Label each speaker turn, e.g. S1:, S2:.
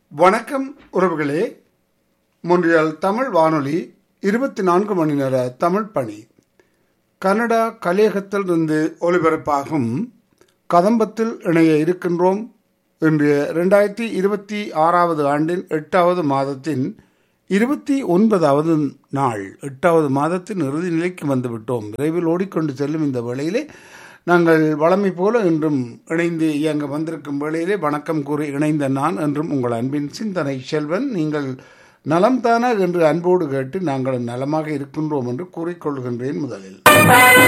S1: வணக்கம் உறவுகளே மொன்றியல் தமிழ் வானொலி இருபத்தி நான்கு மணி நேர தமிழ் பணி கனடா கலையகத்திலிருந்து ஒலிபரப்பாகும் கதம்பத்தில் இணைய இருக்கின்றோம் இன்று ரெண்டாயிரத்தி இருபத்தி ஆறாவது ஆண்டின் எட்டாவது மாதத்தின் இருபத்தி ஒன்பதாவது நாள் எட்டாவது மாதத்தின் இறுதி நிலைக்கு வந்துவிட்டோம் விரைவில் ஓடிக்கொண்டு செல்லும் இந்த வேளையிலே நாங்கள் வளமை போல இன்றும் இணைந்து இயங்க வந்திருக்கும் வேளையிலே வணக்கம் கூறி இணைந்த நான் என்றும் உங்கள் அன்பின் சிந்தனை செல்வன் நீங்கள் நலம் தானா என்று அன்போடு கேட்டு நாங்கள் நலமாக இருக்கின்றோம் என்று கூறிக்கொள்கின்றேன் முதலில்